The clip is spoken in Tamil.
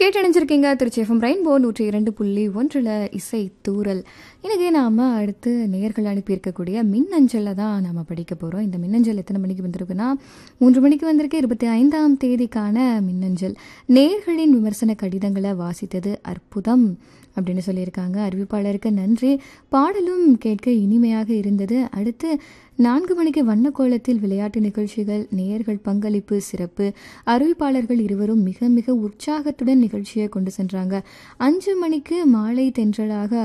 கேட்டணிஞ்சிருக்கீங்க திருச்சி எஃப்எம் ரெயின்போ நூற்றி இரண்டு புள்ளி ஒன்றில் இசை தூரல் இன்னைக்கு நாம் அடுத்து நேர்கள் அனுப்பியிருக்கக்கூடிய மின்னஞ்சலில் தான் நாம் படிக்க போகிறோம் இந்த மின்னஞ்சல் எத்தனை மணிக்கு வந்திருக்குன்னா மூன்று மணிக்கு வந்திருக்கு இருபத்தி ஐந்தாம் தேதிக்கான மின்னஞ்சல் நேர்களின் விமர்சன கடிதங்களை வாசித்தது அற்புதம் அப்படின்னு சொல்லியிருக்காங்க அறிவிப்பாளருக்கு நன்றி பாடலும் கேட்க இனிமையாக இருந்தது அடுத்து நான்கு மணிக்கு வண்ணக்கோலத்தில் விளையாட்டு நிகழ்ச்சிகள் நேயர்கள் பங்களிப்பு சிறப்பு அறிவிப்பாளர்கள் இருவரும் மிக மிக உற்சாகத்துடன் நிகழ்ச்சியை கொண்டு சென்றாங்க அஞ்சு மணிக்கு மாலை தென்றலாக